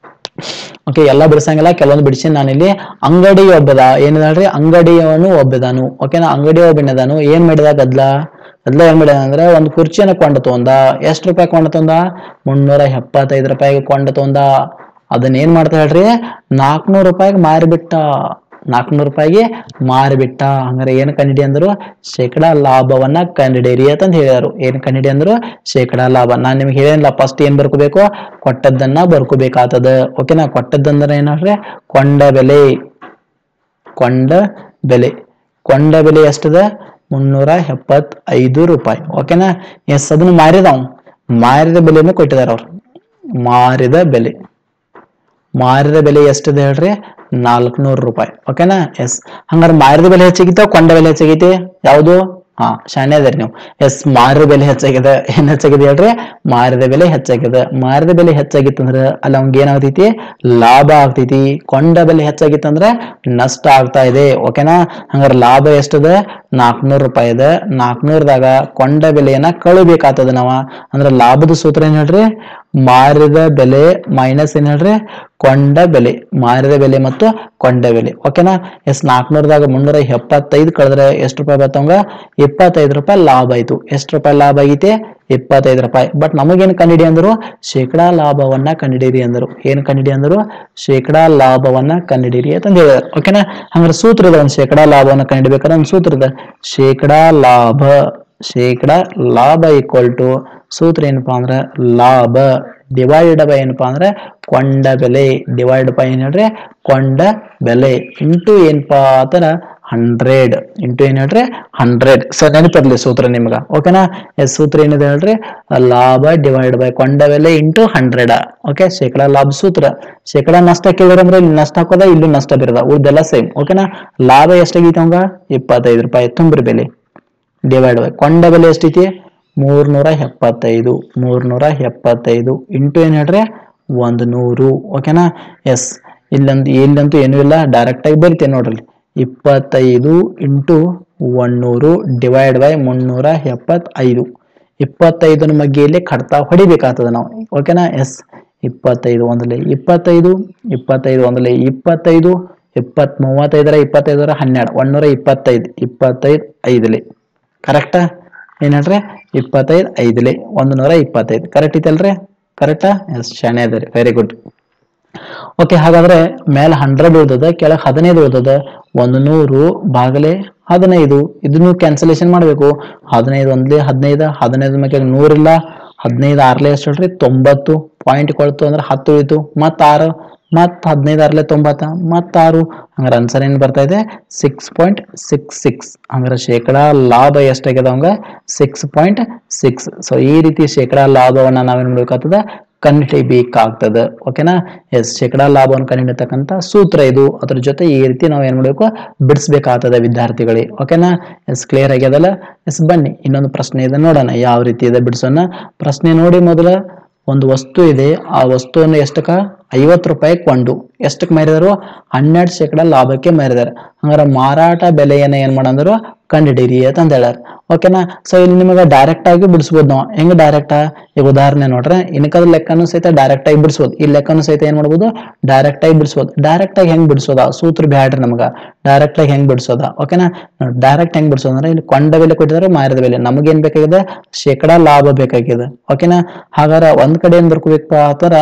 ಓಕೆ ಎಲ್ಲ ಬಿಡಿಸಂಗಿಲ್ಲ ಕೆಲವೊಂದು ಬಿಡಿಸಿ ನಾನಿಲ್ಲಿ ಅಂಗಡಿ ಒಬ್ಬದ ಏನಿದಾಳ್ರಿ ಅಂಗಡಿಯವನು ಒಬ್ಬದಾನು ಓಕೆನಾ ಅಂಗಡಿ ಒಬ್ಬನದಾನು ಏನ್ ಮಾಡಿದ ಗದ್ಲ ಗದ್ಲ ಏನ್ ಮಾಡಿದ ಅಂದ್ರೆ ಒಂದು ಕುರ್ಚಿಯನ್ನ ಕೊಂಡು ತಗೊಂಡ ಎಷ್ಟು ರೂಪಾಯಿ ಕೊಂಡು ತಗೊಂಡ ಮುನ್ನೂರ ಎಪ್ಪತ್ತೈದು ರೂಪಾಯಿಗೆ ಕೊಂಡು ತಗೊಂಡ ಅದನ್ನ ಏನ್ ಮಾಡ್ತಾ ಹೇಳ್ರಿ ನಾಲ್ಕನೂರು ರೂಪಾಯಿಗೆ ಮಾರಿಬಿಟ್ಟ ನಾಲ್ಕನೂರು ರೂಪಾಯಿಗೆ ಮಾರಿಬಿಟ್ಟ ಹಂಗಾರೆ ಏನ್ ಕಂಡಿಡಿ ಅಂದ್ರು ಶೇಕಡ ಲಾಭವನ್ನ ಕಂಡಿಡೀರಿ ಅಂತ ಹೇಳಿದರು ಏನ್ ಕಂಡಿಡಿ ಅಂದ್ರು ಶೇಕಡ ಲಾಭ ನಾನ್ ನಿಮ್ಗೆ ಹೇಳಿಲ್ಲ ಫಸ್ಟ್ ಏನ್ ಬರ್ಕೋಬೇಕು ಕೊಟ್ಟದ್ದನ್ನ ಬರ್ಕೋಬೇಕಾಗ್ತದ ಓಕೆನಾ ಕೊಟ್ಟದ್ದಂದ್ರೆ ಏನಂದ್ರೆ ಕೊಂಡ ಬೆಲೆ ಕೊಂಡ ಬೆಲೆ ಕೊಂಡ ಬೆಲೆ ಎಷ್ಟದ ಮುನ್ನೂರ ಎಪ್ಪತ್ತೈದು ರೂಪಾಯಿ ಓಕೆನಾ ಎಸ್ ಅದನ್ನು ಮಾರಿದಾವ್ ಮಾರಿದ ಬೆಲೆಯನ್ನು ಕೊಟ್ಟಿದ್ದಾರೆ ಅವ್ರು ಮಾರಿದ ಬೆಲೆ ಮಾರಿದ ಬೆಲೆ ಎಷ್ಟಿದೆ ಹೇಳ್ರಿ ನಾಲ್ಕುನೂರು ರೂಪಾಯಿ ಓಕೆನಾ ಎಸ್ ಹಂಗಾರೆ ಮಾರಿದ ಬೆಲೆ ಹೆಚ್ಚಾಗಿತ್ತ ಕೊಂಡ ಬೆಲೆ ಹೆಚ್ಚಾಗೈತಿ ಯಾವುದು ಹಾ ಶಾನೆ ಅದರಿ ನೀವು ಎಸ್ ಮಾರಿದ ಬೆಲೆ ಹೆಚ್ಚಾಗಿದೆ ಏನ್ ಹೆಚ್ಚಾಗಿದೆ ಹೇಳ್ರಿ ಮಾರಿದ ಬೆಲೆ ಹೆಚ್ಚಾಗಿದೆ ಮಾರಿದ ಬೆಲೆ ಹೆಚ್ಚಾಗಿತ್ತಂದ್ರ ಅಲ್ಲಿ ಅವ್ನಿಗೆ ಏನಾಗ್ತೈತಿ ಲಾಭ ಆಗ್ತೈತಿ ಕೊಂಡ ಬೆಲೆ ಹೆಚ್ಚಾಗಿತ್ತಂದ್ರ ನಷ್ಟ ಆಗ್ತಾ ಇದೆ ಓಕೆನಾ ಹಂಗಾರೆ ಲಾಭ ಎಷ್ಟದ ನಾಲ್ಕುನೂರು ರೂಪಾಯಿ ಇದೆ ನಾಲ್ಕುನೂರದಾಗ ಕೊಂಡ ಬೆಲೆಯನ್ನ ಕಳಿಬೇಕಾಗ್ತದ ನಾವ ಅಂದ್ರ ಲಾಭದ ಸೂತ್ರ ಏನ್ ಹೇಳ್ರಿ ಮಾರಿದ ಬೆಲೆ ಮೈನಸ್ ಏನ್ ಹೇಳ್ರಿ ಕೊಂಡ ಬೆಲೆ ಮಾರಿದ ಬೆಲೆ ಮತ್ತು ಕೊಂಡ ಬೆಲೆ ಓಕೆನಾ ಎಸ್ ನಾಲ್ಕುನೂರದಾಗ ಮುನ್ನೂರ ಎಪ್ಪತ್ತೈದು ಕಳೆದ್ರೆ ಎಷ್ಟು ರೂಪಾಯಿ ಬರ್ತಾವಂಗ ಇಪ್ಪತ್ತೈದು ರೂಪಾಯಿ ಲಾಭ ಆಯ್ತು ಎಷ್ಟು ರೂಪಾಯಿ ಲಾಭ ಆಗೈತೆ ಇಪ್ಪತ್ತೈದು ರೂಪಾಯಿ ಬಟ್ ನಮಗೇನು ಕಂಡಿಡಿ ಅಂದ್ರು ಶೇಕಡಾ ಲಾಭವನ್ನ ಕಂಡಿಡೀರಿ ಅಂದರು ಏನ್ ಕಂಡಿಡಿ ಅಂದರು ಶೇಕಡಾ ಲಾಭವನ್ನ ಕಂಡಿಡೀರಿ ಅಂತ ಹೇಳಿದಾರೆ ಓಕೆನಾ ಹಂಗಾರೆ ಸೂತ್ರ ಇದೆ ಒಂದು ಶೇಕಡಾ ಲಾಭವನ್ನ ಕಂಡಿಡ್ಬೇಕಾದ್ರೆ ಒಂದು ಸೂತ್ರ ಇದೆ ಶೇಕಡಾ ಲಾಭ ಶೇಕಡಾ ಲಾಭ ಈಕ್ವಲ್ ಟು ಸೂತ್ರ ಏನಪ್ಪಾ ಅಂದ್ರೆ ಲಾಭ ಡಿವೈಡ್ ಬೈ ಏನಪ್ಪಾ ಅಂದ್ರೆ ಕೊಂಡ ಬೆಲೆ ಡಿವೈಡ್ ಬೈ ಏನ್ ಹೇಳ್ರಿ ಕೊಂಡ ಬೆಲೆ ಇಂಟು ಏನಪ್ಪಾ ಆತರ ಹಂಡ್ರೆಡ್ ಇಂಟು ಏನ್ ಹೇಳ್ರಿ ಹಂಡ್ರೆಡ್ ಸರ್ ನೆನಪಿರ್ಲಿ ಸೂತ್ರ ನಿಮ್ಗ ಓಕೆನಾ ಎಸ್ ಸೂತ್ರ ಏನಿದೆ ಹೇಳ್ರಿ ಲಾಭ ಡಿವೈಡ್ ಬೈ ಕೊಂಡ ಬೆಲೆ ಇಂಟು ಹಂಡ್ರೆಡ್ ಓಕೆ ಶೇಕಡಾ ಲಾಭ ಸೂತ್ರ ಶೇಕಡಾ ನಷ್ಟ ಕೇಳಿದ್ರಂದ್ರೆ ಇಲ್ಲಿ ನಷ್ಟ ಹಾಕೋದ ಇಲ್ಲೂ ನಷ್ಟ ಬೀರದ ಉಳ್ದೆಲ್ಲ ಸೇಮ್ ಓಕೆನಾ ಲಾಭ ಎಷ್ಟಾಗೈತಿ ಅವಂಗ ಇಪ್ಪತ್ತೈದು ರೂಪಾಯಿ ತುಂಬ್ರಿ ಬೆಲೆ ಡಿವೈಡ್ ಬೈ ಕೊಂಡ ಬೆಲೆ ಎಷ್ಟೈತಿ ಮೂರ್ನೂರ ಎಪ್ಪತ್ತೈದು ಮೂರ್ನೂರ ಎಪ್ಪತ್ತೈದು ಇಂಟು ಏನ್ ಹೇಳ್ರಿ ಒಂದು ನೂರು ಓಕೆನಾ ಎಸ್ ಇಲ್ಲಂತೂ ಇಲ್ಲಂತೂ ಏನೂ ಇಲ್ಲ ಡೈರೆಕ್ಟ್ ಆಗಿ ಬರಿತೇನೆ ನೋಡ್ರಿ ಇಪ್ಪತ್ತೈದು ಇಂಟು ಒನ್ನೂರು ಡಿವೈಡ್ ಬೈ ಮುನ್ನೂರ ಎಪ್ಪತ್ತೈದು ಇಪ್ಪತ್ತೈದರ ಮಗ್ಗೆಯಲ್ಲಿ ಕಡ್ತಾ ಹೊಡಿಬೇಕಾಗ್ತದೆ ನಾವು ಓಕೆನಾ ಎಸ್ ಇಪ್ಪತ್ತೈದು ಒಂದಲೇ ಇಪ್ಪತ್ತೈದು ಇಪ್ಪತ್ತೈದು ಒಂದಲೇ ಇಪ್ಪತ್ತೈದು ಇಪ್ಪತ್ ಮೂವತ್ತೈದರ ಇಪ್ಪತ್ತೈದರ ಹನ್ನೆರಡು ಒಂದೂರ ಇಪ್ಪತ್ತೈದು ಇಪ್ಪತ್ತೈದು ಐದಲೇ ಕರೆಕ್ಟಾ ಏನ್ ಹೇಳ್ರಿ ಇಪ್ಪತ್ತೈದು ಐದಲೇ ಒಂದು ನೂರ ಇಪ್ಪತ್ತೈದು ಕರೆಕ್ಟ್ ಐತಲ್ರಿ ಕರೆಕ್ಟಾ ಎಸ್ ಶಾಣೆ ಅದರಿ ವೆರಿ ಗುಡ್ ಓಕೆ ಹಾಗಾದ್ರೆ ಮೇಲೆ ಹಂಡ್ರೆಡ್ ಉಳ್ದದ ಕೆಳಗೆ ಹದಿನೈದು ಉಳ್ದದ ಒಂದು ನೂರು ಬಾಗಲೆ ಹದಿನೈದು ಇದನ್ನು ಕ್ಯಾನ್ಸಲೇಷನ್ ಮಾಡಬೇಕು ಹದಿನೈದು ಒಂದ್ಲಿ ಹದಿನೈದು ಹದಿನೈದು ಮೇಲೆ ನೂರಿಲ್ಲ ಹದಿನೈದು ಆರ್ಲೆ ಎಷ್ಟು ಹೇಳ್ರಿ ತೊಂಬತ್ತು ಪಾಯಿಂಟ್ ಕೊಡ್ತು ಅಂದ್ರೆ ಹತ್ತು ಉಳಿತು ಮತ್ತ ಆರು ಮತ್ ಹದಿನೈದು ಆರ್ಲೆ ತೊಂಬತ್ತ ಮತ್ತ ಆರು ಹಂಗಾರೆ ಆನ್ಸರ್ ಏನ್ ಬರ್ತಾ ಇದೆ ಸಿಕ್ಸ್ ಪಾಯಿಂಟ್ ಸಿಕ್ಸ್ ಸಿಕ್ಸ್ ಹಂಗಾರೆ ಶೇಕಡಾ ಲಾಭ ಎಷ್ಟಾಗ್ಯದ ಅವಂಗ ಸಿಕ್ಸ್ ಪಾಯಿಂಟ್ ಸಿಕ್ಸ್ ಸೊ ಈ ರೀತಿ ಶೇಕಡಾ ಲಾಭವನ್ನ ನಾವೇನ್ ಮಾಡ್ಬೇಕಾಗ್ತದ ಕಂಡುಹಿಡಿಬೇಕಾಗ್ತದೆ ಓಕೆನಾ ಎಸ್ ಶೇಕಡಾ ಲಾಭವನ್ನು ಕಂಡುಹಿಡಿತಕ್ಕಂಥ ಸೂತ್ರ ಇದು ಅದ್ರ ಜೊತೆ ಈ ರೀತಿ ನಾವು ಏನ್ ಮಾಡಬೇಕು ಬಿಡಿಸ್ಬೇಕಾಗ್ತದೆ ವಿದ್ಯಾರ್ಥಿಗಳಿಗೆ ಓಕೆನಾ ಎಸ್ ಕ್ಲಿಯರ್ ಆಗ್ಯದಲ್ಲ ಎಸ್ ಬನ್ನಿ ಇನ್ನೊಂದು ಪ್ರಶ್ನೆ ಇದೆ ನೋಡೋಣ ಯಾವ ರೀತಿ ಇದೆ ಬಿಡಿಸೋಣ ಪ್ರಶ್ನೆ ನೋಡಿ ಮೊದಲ ಒಂದು ವಸ್ತು ಇದೆ ಆ ವಸ್ತುವನ್ನು ಎಷ್ಟಕ್ಕ ಐವತ್ತು ರೂಪಾಯಿ ಕೊಂಡು ಎಷ್ಟಕ್ಕೆ ಮಾರಿದಾರು ಹನ್ನೆರಡು ಶೇಕಡ ಲಾಭಕ್ಕೆ ಮಾರಿದಾರೆ ಹಂಗಾರೆ ಮಾರಾಟ ಬೆಲೆಯನ್ನ ಏನ್ ಮಾಡಂದ್ರು ಕಂಡಿಡೀರಿ ಅಂತ ಹೇಳ್ಯಾರ ಓಕೆನಾ ಸೊ ಇಲ್ಲಿ ನಿಮಗೆ ಡೈರೆಕ್ಟ್ ಆಗಿ ಬಿಡಿಸ್ಬೋದು ನಾವು ಹೆಂಗ್ ಡೈರೆಕ್ಟ್ ಈಗ ಉದಾಹರಣೆ ನೋಡ್ರೆ ಇನ್ಕದ ಲೆಕ್ಕನು ಸಹಿತ ಡೈರೆಕ್ಟ್ ಆಗಿ ಬಿಡಿಸ್ಬೋದು ಈ ಲೆಕ್ಕನು ಸಹಿತ ಏನ್ ಮಾಡ್ಬೋದು ಡೈರೆಕ್ಟ್ ಆಗಿ ಬಿಡಿಸ್ಬೋದು ಡೈರೆಕ್ಟ್ ಆಗಿ ಹೆಂಗ್ ಬಿಡಿಸೋದ ಸೂತ್ರ ಬ್ಯಾಡ್ರಿ ನಮಗ ಡೈರೆಕ್ಟ್ ಆಗಿ ಹೆಂಗ್ ಬಿಡಿಸೋದ ಓಕೆನಾ ಡೈರೆಕ್ಟ್ ಹೆಂಗ್ ಬಿಡಿಸೋದು ಅಂದ್ರೆ ಇಲ್ಲಿ ಕೊಂಡ ಬೆಲೆ ಕೊಟ್ಟಿದ್ದಾರೆ ಮಾರಿದ ಬೆಲೆ ನಮಗೇನ್ ಬೇಕಾಗಿದೆ ಶೇಕಡಾ ಲಾಭ ಬೇಕಾಗಿದೆ ಓಕೆನಾ ಹಾಗಾದ್ರೆ ಒಂದ್ ಕಡೆ ಏನ್ ಬರ್ಕೋಬೇಕು ಆ ತರ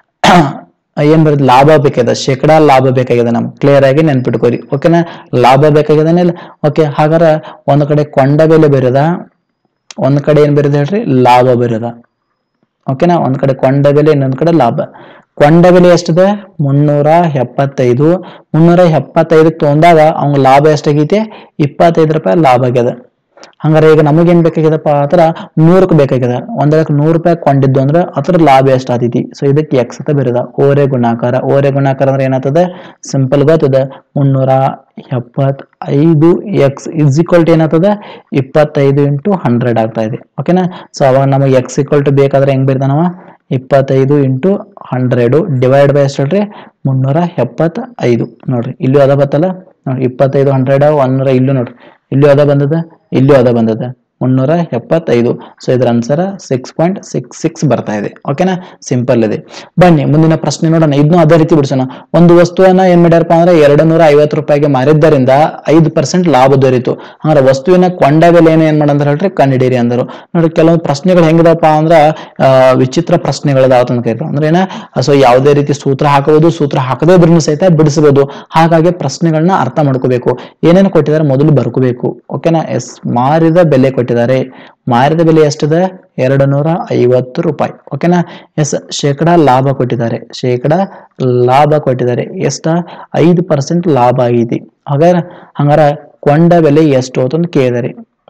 ಏನ್ ಬರುತ್ತೆ ಲಾಭ ಬೇಕಾಗಿದೆ ಶೇಕಡಾ ಲಾಭ ಬೇಕಾಗಿದೆ ನಮ್ಗೆ ಕ್ಲಿಯರ್ ಆಗಿ ನೆನ್ಪಿಟ್ಕೋರಿ ಓಕೆನಾ ಲಾಭ ಬೇಕಾಗಿದೆ ಓಕೆ ಹಾಗಾದ್ರೆ ಒಂದ್ ಕಡೆ ಕೊಂಡ ಬೆಲೆ ಬೇರೆದ ಒಂದ್ ಕಡೆ ಏನ್ ಬೇರೆದ ಹೇಳ್ರಿ ಲಾಭ ಬೇರೆದ ಓಕೆನಾ ಒಂದ್ ಕಡೆ ಕೊಂಡ ಬೆಲೆ ಇನ್ನೊಂದ್ ಕಡೆ ಲಾಭ ಕೊಂಡ ಬೆಲೆ ಎಷ್ಟಿದೆ ಮುನ್ನೂರ ಎಪ್ಪತ್ತೈದು ಮುನ್ನೂರ ಎಪ್ಪತ್ತೈದಕ್ಕೆ ತೊಗೊಂಡಾಗ ಅವ್ನ ಲಾಭ ಎಷ್ಟಾಗೈತಿ ಇಪ್ಪತ್ತೈದು ರೂಪಾಯಿ ಲಾಭ ಆಗ್ಯದ ಹಂಗಾರೆ ಈಗ ನಮಗೇನ್ ಬೇಕಾಗ್ಯದಪ್ಪ ಆತರ ನೂರಕ್ಕೆ ಬೇಕಾಗ್ಯದ ಒಂದಕ್ಕೆ ನೂರು ರೂಪಾಯಿ ಕೊಂಡಿದ್ದು ಅಂದ್ರೆ ಅದ್ರ ಲಾಭ ಎಷ್ಟಾತೈತಿ ಸೊ ಇದಕ್ಕೆ ಎಕ್ಸ್ ಅಂತ ಬರೋದ ಓರೆ ಗುಣಾಕಾರ ಓರೆ ಗುಣಾಕಾರ ಅಂದ್ರೆ ಏನಾಗ್ತದೆ ಸಿಂಪಲ್ ಗೊತ್ತದ ಮುನ್ನೂರ ಎಪ್ಪತ್ತೈದು ಎಕ್ಸ್ ಇಸ್ ಈಕ್ವಲ್ ಟು ಏನಾಗ್ತದೆ ಇಪ್ಪತ್ತೈದು ಇಂಟು ಹಂಡ್ರೆಡ್ ಆಗ್ತಾ ಇದೆ ಓಕೆನಾ ಸೊ ಅವಾಗ ನಮಗೆ ಎಕ್ಸ್ ಈಕ್ವಲ್ ಟು ಬೇಕಾದ್ರೆ ಹೆಂಗ್ ಬರೀತಾನವ ಇಪ್ಪತ್ತೈದು ಇಂಟು ಹಂಡ್ರೆಡು ಡಿವೈಡ್ ಬೈ ಎಷ್ಟು ಹೇಳ್ರಿ ಮುನ್ನೂರ ಎಪ್ಪತ್ತೈದು ನೋಡ್ರಿ ಇಲ್ಲೂ ಅದ ಬತ್ತಲ್ಲ ನೋಡ್ರಿ ಇಪ್ಪತ್ತೈದು ಹಂಡ್ರೆಡ್ ಒಂದೂರ ಇಲ್ಲೂ ನೋಡ್ರಿ ಇಲ್ಲೂ ಅದ ಬಂದದ ಇಲ್ಲೂ ಅದ ಬಂದದ ಮುನ್ನೂರ ಎಪ್ಪತ್ತೈದು ಸೊ ಇದರ answer six point six six ಬರ್ತಾ ಇದೆ ಓಕೆನಾ ಸಿಂಪಲ್ ಇದೆ ಬನ್ನಿ ಮುಂದಿನ ಪ್ರಶ್ನೆ ನೋಡೋಣ ಇದನ್ನು ಅದೇ ರೀತಿ ಬಿಡಿಸೋಣ ಒಂದು ವಸ್ತುವನ್ನ ಏನ್ ಮಾಡ್ಯಾರಪ್ಪ ಅಂದ್ರೆ ಎರಡು ನೂರ ಐವತ್ತು ರೂಪಾಯಿಗೆ ಮಾರಿದ್ದರಿಂದ ಐದು ಪರ್ಸೆಂಟ್ ಲಾಭ ದೊರೀತು ಅಂದ್ರೆ ವಸ್ತುವಿನ ಕೊಂಡ ಬೆಲೆಯನ್ನು ಏನ್ ಮಾಡಂದ್ರೆ ಹೇಳ್ರಿ ಕಂಡಿಡೀರಿ ಅಂದರು ನೋಡಿ ಕೆಲವೊಂದು ಪ್ರಶ್ನೆಗಳು ಹೆಂಗಿದಪ್ಪ ಅಂದ್ರ ಆ, ವಿಚಿತ್ರ ಪ್ರಶ್ನೆಗಳದಾವ ಅಂತ ಕರೀತಾರೆ ಅಂದ್ರೆ ಏನ ಸೊ ಯಾವುದೇ ರೀತಿ ಸೂತ್ರ ಹಾಕಬಹುದು ಸೂತ್ರ ಹಾಕದೇ ಇದ್ರೂ ಸಹಿತ ಬಿಡಿಸಬಹುದು ಹಾಗಾಗಿ ಪ್ರಶ್ನೆಗಳನ್ನ ಅರ್ಥ ಮಾಡ್ಕೋಬೇಕು ಏನೇನು ಕೊಟ್ಟಿದ್ದಾರೆ ಮೊದಲು ಬರ್ಕೋಬೇಕು ಓಕೆನಾ ಎಸ್ ಮಾರಿದ ಬೆಲೆ ಕೊಟ್ಟಿದ್ದಾರೆ ಮಾರಿದ ಬೆಲೆ ಎಷ್ಟಿದೆ ಎರಡು ನೂರ ಐವತ್ತು ರೂಪಾಯಿ ಓಕೆನಾ ಎಸ್ ಶೇಕಡಾ ಲಾಭ ಕೊಟ್ಟಿದ್ದಾರೆ ಶೇಕಡಾ ಲಾಭ ಕೊಟ್ಟಿದ್ದಾರೆ ಎಷ್ಟ ಐದು ಪರ್ಸೆಂಟ್ ಲಾಭ ಆಗೈತಿ ಹಾಗಾದ್ರೆ ಹಂಗಾರ ಕೊಂಡ ಬೆಲೆ ಎಷ್ಟು ಅಂತ ಕೇಳಿದಾರೆ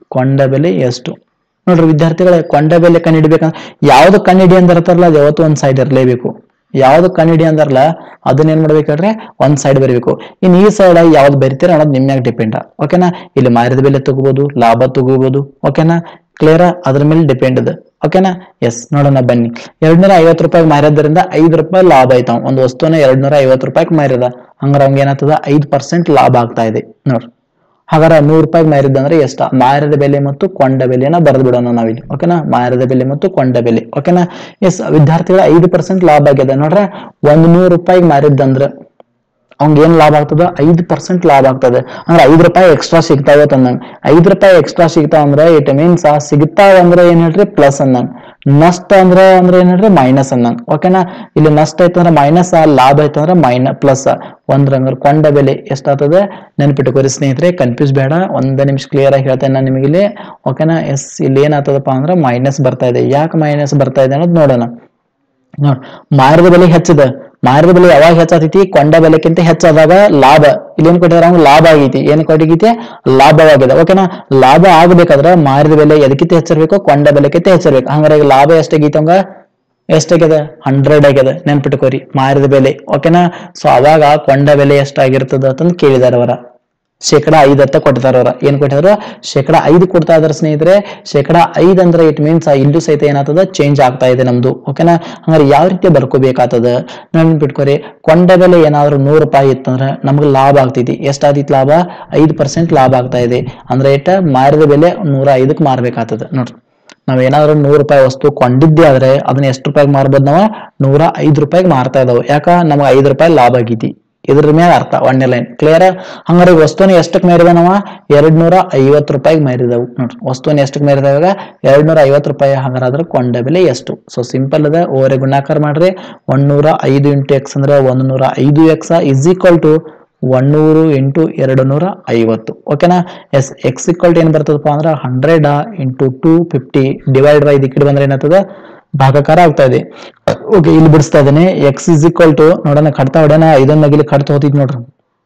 ಕೊಂಡ ಬೆಲೆ ಎಷ್ಟು ನೋಡ್ರಿ ವಿದ್ಯಾರ್ಥಿಗಳೇ ಕೊಂಡ ಬೆಲೆ ಕಂಡುಹಿಡಿಬೇಕಂದ್ರೆ ಯಾವ್ದು ಕಂಡುಹಿಡಿ ಅಂತ ಇರ್ತಾರಲ್ಲ ಅದು ಯಾವತ್ತು ಒಂದ್ ಸೈಡ್ ಇರಲೇಬೇಕು ಯಾವ್ದು ಕಂಡುಹಿಡಿ ಅಂದಾರಲ್ಲ ಅದನ್ನ ಏನ್ ಮಾಡ್ಬೇಕು ಹೇಳ್ರಿ ಒಂದ್ ಸೈಡ್ ಬರೀಬೇಕು ಇನ್ ಈ ಸೈಡ್ ಯಾವ್ದು ಬರಿತೀರ ಅನ್ನೋದು ನಿಮ್ ಮ್ಯಾಗ ಡಿಪೆಂಡ್ ಓಕೆನಾ ಇಲ್ಲಿ ಮಾರಿದ ಬೆಲೆ ತಗೋಬಹುದು ಲಾಭ ತಗೋಬಹುದು ಓಕೆನಾ ಕ್ಲಿಯರ್ ಅದ್ರ ಮೇಲೆ ಡಿಪೆಂಡ್ ಇದೆ ಓಕೆನಾ ಎಸ್ ನೋಡೋಣ ಬನ್ನಿ ಎರಡ್ನೂರ ಐವತ್ತು ರೂಪಾಯಿ ಮಾರೋದ್ರಿಂದ ಐದು ರೂಪಾಯಿ ಲಾಭ ಆಯ್ತಾವ ಒಂದು ವಸ್ತುನ ಎರಡ್ನೂರ ಐವತ್ತು ರೂಪಾಯಿಗೆ ಮಾರಿದ ಹಂಗಾರ ಅವಂಗ ಏನಾಗ್ತದ ಐದು ಪರ್ಸೆಂಟ್ ಲಾಭ ಆಗ್ತಾ ಇದೆ ನೋಡ್ರಿ ಹಾಗಾದ್ರೆ ನೂರು ರೂಪಾಯಿಗೆ ಮಾರಿದ್ದ ಅಂದ್ರೆ ಎಷ್ಟ ಮಾರದ ಬೆಲೆ ಮತ್ತು ಕೊಂಡ ಬೆಲೆನ ಬರೆದು ಬಿಡೋಣ ನಾವಿಲ್ಲಿ ಓಕೆನಾ ಮಾರದ ಬೆಲೆ ಮತ್ತು ಕೊಂಡ ಬೆಲೆ ಓಕೆನಾ ಎಸ್ ವಿದ್ಯಾರ್ಥಿಗಳ ಐದು ಪರ್ಸೆಂಟ್ ಲಾಭ ಆಗಿದೆ ನೋಡ್ರೆ ಒಂದ್ ನೂರು ರೂಪಾಯಿಗೆ ಮಾರಿದ್ದಂದ್ರ ಅವ್ನಿಗೆ ಏನ್ ಲಾಭ ಆಗ್ತದ ಐದು ಪರ್ಸೆಂಟ್ ಲಾಭ ಆಗ್ತದೆ ಅಂದ್ರೆ ಐದು ರೂಪಾಯಿ ಎಕ್ಸ್ಟ್ರಾ ಸಿಗ್ತಾವ ತಂದಂಗ ಐದು ರೂಪಾಯಿ ಎಕ್ಸ್ಟ್ರಾ ಸಿಗ್ತಾವ ಅಂದ್ರೆ ಇಟ್ ಮೀನ್ಸ್ ಸಿಗ್ತಾವ ಅಂದ್ರೆ ಏನ್ ಹೇಳ್ರಿ ಪ್ಲಸ್ ಅಂದಂಗ ನಷ್ಟ ಅಂದ್ರೆ ಅಂದ್ರೆ ಏನ್ ಹೇಳ್ರಿ ಮೈನಸ್ ಅಂದಂಗ ಓಕೆನಾ ಇಲ್ಲಿ ನಷ್ಟ ಐತಂದ್ರೆ ಮೈನಸ್ ಲಾಭ ಐತಂದ್ರೆ ಮೈನ ಪ್ಲಸ್ ಒಂದ್ರ ಹಂಗಾರೆ ಕೊಂಡ ಬೆಲೆ ಎಷ್ಟಾಗ್ತದೆ ನೆನ್ಪಿಟ್ಟುಕೋರಿ ಸ್ನೇಹಿತರೆ ಕನ್ಫ್ಯೂಸ್ ಬೇಡ ಒಂದ್ ನಿಮಿಷ ಕ್ಲಿಯರ್ ಆಗಿ ಹೇಳ್ತೇನೆ ನಾನು ನಿಮಗೆ ಇಲ್ಲಿ ಓಕೆನಾ ಎಸ್ ಇಲ್ಲಿ ಏನಾಗ್ತದಪ್ಪ ಅಂದ್ರೆ ಮೈನಸ್ ಬರ್ತಾ ಇದೆ ಯಾಕೆ ಮೈನಸ್ ಬರ್ತಾ ಇದೆ ಅನ್ನೋದು ನೋಡೋಣ ನೋಡ್ ಮಾರಿದ ಬೆಲೆ ಹೆಚ್ಚದ ಮಾರಿದ ಬೆಲೆ ಯಾವಾಗ ಹೆಚ್ಚಾತೈತಿ ಕೊಂಡ ಬೆಲೆಕ್ಕಿಂತ ಹೆಚ್ಚಾದಾಗ ಲಾಭ ಇಲ್ಲಿ ಏನ್ ಕೊಟ್ಟಿದಾರ ಅವ್ನು ಲಾಭ ಆಗೈತಿ ಏನ್ ಕೊಟ್ಟಿಗೈತಿ ಲಾಭವಾಗಿದೆ ಓಕೆನಾ ಲಾಭ ಆಗ್ಬೇಕಾದ್ರ ಮಾರಿದ ಬೆಲೆ ಎದಕ್ಕಿಂತ ಹೆಚ್ಚಿರ್ಬೇಕು ಕೊಂಡ ಬೆಲೆಕ್ಕಿಂತ ಹೆಚ್ಚಿರ್ಬೇಕು ಹಂಗಾರೆ ಈಗ ಲಾಭ ಎಷ್ಟಾಗೈತಿ ಅವಂಗ ಎಷ್ಟಾಗ್ಯದ ಹಂಡ್ರೆಡ್ ಆಗ್ಯದ ನೆನ್ಪಿಟ್ಕೋರಿ ಮಾರಿದ ಬೆಲೆ ಓಕೆನಾ ಸೊ ಅವಾಗ ಕೊಂಡ ಬೆಲೆ ಎಷ್ಟಾಗಿರ್ತದ ಅಂತಂದು ಕೇಳಿದಾರ ಅವರ ಶೇಕಡ ಐದು ಅಂತ ಕೊಟ್ಟಿದ್ದಾರೆ ಅವ್ರ ಏನ್ ಕೊಟ್ಟಿದ್ರು ಶೇಕಡ ಐದು ಕೊಡ್ತಾ ಇದಾರೆ ಸ್ನೇಹಿತರೆ ಶೇಕಡ ಐದ್ ಅಂದ್ರೆ ಇಟ್ ಮೀನ್ಸ್ ಇಲ್ಲೂ ಸಹಿತ ಏನಾಗ್ತದ ಚೇಂಜ್ ಆಗ್ತಾ ಇದೆ ನಮ್ದು ಓಕೆನಾ ಹಂಗಾರೆ ಯಾವ ರೀತಿ ಬರ್ಕೋಬೇಕಾಗ್ತದ ನೆನ್ಪಿಟ್ಕೋರಿ ಕೊಂಡ ಬೆಲೆ ಏನಾದ್ರು ನೂರು ರೂಪಾಯಿ ಇತ್ತಂದ್ರೆ ನಮ್ಗೆ ಲಾಭ ಆಗ್ತೈತಿ ಎಷ್ಟಾದಿತ್ತು ಲಾಭ ಐದು ಪರ್ಸೆಂಟ್ ಲಾಭ ಆಗ್ತಾ ಇದೆ ಅಂದ್ರೆ ಇಟ್ಟ ಮಾರಿದ ಬೆಲೆ ನೂರ ಐದಕ್ಕೆ ಮಾರ್ಬೇಕಾಗ್ತದ ನೋಡ್ರಿ ನಾವ್ ಏನಾದ್ರು ನೂರು ರೂಪಾಯಿ ವಸ್ತು ಕೊಂಡಿದ್ದೆ ಆದ್ರೆ ಅದನ್ನ ಎಷ್ಟು ರೂಪಾಯಿಗೆ ಮಾರ್ಬೋದು ನಾವು ನೂರ ಐದು ರೂಪಾಯಿಗೆ ಮಾರ್ತಾ ಇದಾವೆ ಯಾಕ ನಮ್ಗೆ ಐದು ರೂಪಾಯಿ ಲಾಭ ಆಗೈತಿ ಇದ್ರ ಮೇಲೆ ಅರ್ಥ ಒಂದೇ ಲೈನ್ ಕ್ಲಿಯರ್ ಹಂಗಾರೆ ಈ ವಸ್ತುನ ಎಷ್ಟಕ್ಕೆ ಮಾರಿದ ನಾವ ಎರಡ್ ನೂರ ಐವತ್ತು ರೂಪಾಯಿಗೆ ಮಾರಿದವು ನೋಡ್ರಿ ವಸ್ತುನ ಎಷ್ಟಕ್ಕೆ ಮಾರಿದಾಗ ಎರಡ್ ನೂರ ಐವತ್ತು ರೂಪಾಯಿ ಹಂಗಾರಾದ್ರೆ ಕೊಂಡ ಬೆಲೆ ಎಷ್ಟು ಸೊ ಸಿಂಪಲ್ ಅದ ಓರೆ ಗುಣಾಕಾರ ಮಾಡ್ರಿ ಒಂದ್ ಐದು ಇಂಟು ಎಕ್ಸ್ ಅಂದ್ರೆ ಒಂದ್ ನೂರ ಐದು ಎಕ್ಸ್ ಇಸ್ ಈಕ್ವಲ್ ಟು ಒನ್ನೂರು ಇಂಟು ಎರಡು ನೂರ ಐವತ್ತು ಓಕೆನಾ ಎಸ್ ಎಕ್ಸ್ ಈಕ್ವಲ್ ಟು ಏನ್ ಬರ್ತದಪ್ಪ ಅಂದ್ರೆ hundred into two fifty divide by ಈ ಕಡೆ ಬಂದ್ರೆ ಏನಾಗ್ತದ ಭಾಗಾಕಾರ ಆಗ್ತಾ ಇದೆ ಓಕೆ ಇಲ್ಲಿ ಬಿಡಿಸ್ತಾ ಇದ್ದೇನೆ ಎಕ್ಸ್ ಇಸ್ ಈಕ್ವಲ್ ಟು ನೋಡೋಣ ಕಟ್ತಾ ಹೊಡೆನ ಐದೊಂದು ಇಲ್ಲಿ ಕಟ್ತಾ ಹೋಗ್ತಿದ್ ನೋಡ್ರಿ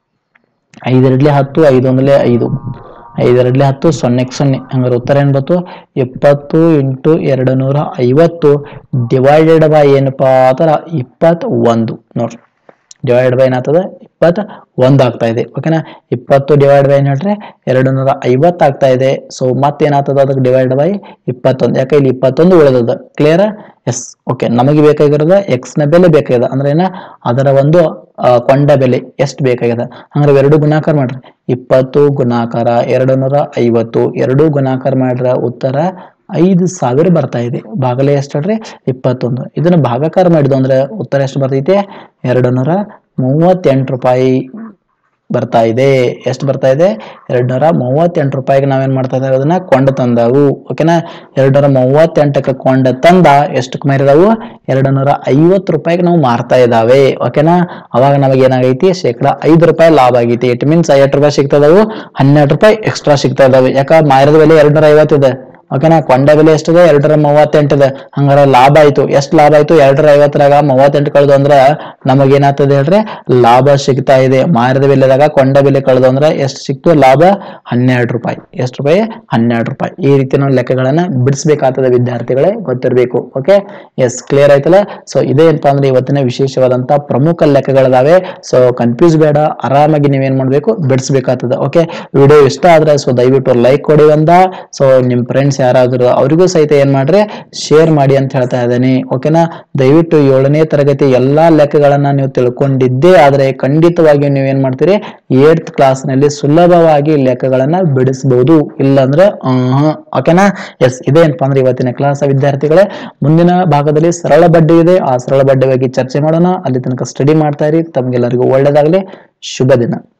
ಐದೆರಡ್ಲೆ ಹತ್ತು ಐದೊಂದಲೆ ಐದು ಐದೆರಡ್ಲೆ ಹತ್ತು ಸೊನ್ನೆಗೆ ಸೊನ್ನೆ ಹಂಗಾರೆ ಉತ್ತರ ಏನ್ ಬಂತು ಇಪ್ಪತ್ತು ಇಂಟು ಎರಡು ನೂರ ಐವತ್ತು ಡಿವೈಡೆಡ್ ಬೈ ಏನಪ್ಪಾ ಆತರ ಇಪ್ಪತ್ ಒಂದು ನೋಡ್ರಿ ಡಿವೈಡ್ ಬೈ ಏನಾಗ್ತದ ಇಪ್ಪತ್ತ ಒಂದ್ ಆಗ್ತಾ ಇದೆ ಓಕೆನಾ ಇಪ್ಪತ್ತು ಡಿವೈಡ್ ಬೈ ಏನ್ ಹೇಳ್ರಿ ಎರಡು ನೂರ ಐವತ್ತು ಆಗ್ತಾ ಇದೆ ಸೊ ಮತ್ತೇನಾಗ್ತದ ಅದಕ್ಕೆ ಡಿವೈಡ್ ಬೈ ಇಪ್ಪತ್ತೊಂದು ಯಾಕೆ ಇಲ್ಲಿ ಇಪ್ಪತ್ತೊಂದು ಉಳಿದದ ಕ್ಲಿಯರ್ ಎಸ್ ಓಕೆ ನಮಗೆ ಬೇಕಾಗಿರೋದ ಎಕ್ಸ್ ನ ಬೆಲೆ ಬೇಕಾಗಿದೆ ಅಂದ್ರೆ ಏನ ಅದರ ಒಂದು ಆ, ಕೊಂಡ ಬೆಲೆ ಎಷ್ಟು ಬೇಕಾಗಿದೆ ಹಂಗಾರೆ ಎರಡು ಗುಣಾಕಾರ ಮಾಡ್ರಿ ಇಪ್ಪತ್ತು ಗುಣಾಕಾರ ಎರಡು ನೂರ ಐವತ್ತು ಎರಡು ಗುಣಾಕಾರ ಮಾಡ್ರ ಉತ್ತರ ಐದು ಸಾವಿರ ಬರ್ತಾ ಇದೆ ಭಾಗಲೇ ಎಷ್ಟು ಹೇಳ್ರಿ ಇಪ್ಪತ್ತೊಂದು ಇದನ್ನ ಭಾಗಾಕಾರ ಮಾಡಿದ್ವು ಅಂದ್ರೆ ಉತ್ತರ ಎಷ್ಟು ಬರ್ತೈತೆ ಎರಡು ನೂರ ಮೂವತ್ತೆಂಟು ರೂಪಾಯಿ ಬರ್ತಾ ಇದೆ ಎಷ್ಟು ಬರ್ತಾ ಇದೆ ಎರಡ್ ನೂರ ಮೂವತ್ತೆಂಟು ರೂಪಾಯಿಗೆ ನಾವೇನ್ ಮಾಡ್ತಾ ಇದ್ದೇವೆ ಅದನ್ನ ಕೊಂಡು ತಂದವು ಓಕೆನಾ ಎರಡ್ ನೂರ ಮೂವತ್ತೆಂಟಕ್ಕೆ ಕೊಂಡ ತಂದ ಎಷ್ಟಕ್ಕೆ ಮಾರಿದವು ಎರಡ್ ನೂರ ಐವತ್ತು ರೂಪಾಯಿಗೆ ನಾವು ಮಾರ್ತಾ ಇದ್ದಾವೆ ಓಕೆನಾ ಅವಾಗ ನಮಗೆ ಏನಾಗೈತಿ ಶೇಕಡ ಐದು ರೂಪಾಯಿ ಲಾಭ ಆಗೈತಿ ಇಟ್ ಮೀನ್ಸ್ ಐವತ್ತು ರೂಪಾಯಿ ಸಿಗ್ತದವು ಹನ್ನೆರಡು ರೂಪಾಯಿ ಎಕ್ಸ್ಟ್ರಾ ಸಿಗ್ತಾ ಇದಾವೆ ಯಾಕ ಮಾರಿದ ಬೆಲೆ ಎರಡ್ ನೂರ ಐವತ್ತಿದೆ ಓಕೆನಾ ಕೊಂಡ ಬೆಲೆ ಎಷ್ಟಿದೆ ಎರಡರ ಮೂವತ್ತೆಂಟಿದೆ ಹಂಗಾರೆ ಲಾಭ ಆಯ್ತು ಎಷ್ಟು ಲಾಭ ಆಯ್ತು ಎರಡರ ಐವತ್ತರಾಗ ಮೂವತ್ತೆಂಟು ಕಳೆದು ಅಂದ್ರೆ ನಮಗೆ ಏನಾಗ್ತದೆ ಹೇಳ್ರಿ ಲಾಭ ಸಿಗ್ತಾ ಇದೆ ಮಾರಿದ ಬೆಲೆದಾಗ ಕೊಂಡ ಬೆಲೆ ಕಳೆದು ಅಂದ್ರೆ ಎಷ್ಟು ಸಿಕ್ತು ಲಾಭ ಹನ್ನೆರಡು ರೂಪಾಯಿ ಎಷ್ಟು ರೂಪಾಯಿ ಹನ್ನೆರಡು ರೂಪಾಯಿ ಈ ರೀತಿ ನಾವು ಲೆಕ್ಕಗಳನ್ನ ಬಿಡಿಸ್ಬೇಕಾಗ್ತದೆ ವಿದ್ಯಾರ್ಥಿಗಳೇ ಗೊತ್ತಿರಬೇಕು ಓಕೆ ಎಸ್ ಕ್ಲಿಯರ್ ಆಯ್ತಲ್ಲ ಸೊ ಇದೇ ಏನಪ್ಪಾ ಅಂದ್ರೆ ಇವತ್ತಿನ ವಿಶೇಷವಾದಂತ ಪ್ರಮುಖ ಲೆಕ್ಕಗಳಿದಾವೆ ಸೊ ಕನ್ಫ್ಯೂಸ್ ಬೇಡ ಆರಾಮಾಗಿ ನೀವೇನ್ ಮಾಡ್ಬೇಕು ಬಿಡಿಸ್ಬೇಕಾಗ್ತದೆ ಓಕೆ ವಿಡಿಯೋ ಇಷ್ಟ ಆದ್ರೆ ಸೊ ದಯವಿಟ್ಟು ಲೈಕ್ ಕೊಡಿ ಒಂದ ಸೊ ನಿಮ್ ಫ್ರೆಂಡ್ಸ್ ಯಾರಾದ್ರು ಅವರಿಗೂ ಸಹಿತ ಏನ್ ಮಾಡ್ರಿ ಶೇರ್ ಮಾಡಿ ಅಂತ ಹೇಳ್ತಾ ಇದ್ದೇನೆ ಓಕೆನಾ ದಯವಿಟ್ಟು ಏಳನೇ ತರಗತಿ ಎಲ್ಲಾ ಲೆಕ್ಕಗಳನ್ನ ನೀವು ತಿಳ್ಕೊಂಡಿದ್ದೇ ಆದ್ರೆ ಖಂಡಿತವಾಗಿ ನೀವು ಏನ್ ಮಾಡ್ತೀರಿ ಏಟ್ತ್ ಕ್ಲಾಸ್ ನಲ್ಲಿ ಸುಲಭವಾಗಿ ಲೆಕ್ಕಗಳನ್ನ ಬಿಡಿಸಬಹುದು ಇಲ್ಲಾಂದ್ರೆ ಆಹ್, ಓಕೆನಾ ಎಸ್ ಇದೇ ಏನಪ್ಪಾ ಅಂದ್ರೆ ಇವತ್ತಿನ ಕ್ಲಾಸ್ ವಿದ್ಯಾರ್ಥಿಗಳೇ ಮುಂದಿನ ಭಾಗದಲ್ಲಿ ಸರಳ ಬಡ್ಡಿ ಇದೆ ಆ ಸರಳ ಬಡ್ಡಿ ಬಗ್ಗೆ ಚರ್ಚೆ ಮಾಡೋಣ ಅಲ್ಲಿ ತನಕ ಸ್ಟಡಿ ಮಾಡ್ತಾ ಇರಿ ತಮ್ಗೆಲ್ಲರಿಗೂ ಒಳ್ಳೇದಾಗಲಿ ಶುಭ ದಿನ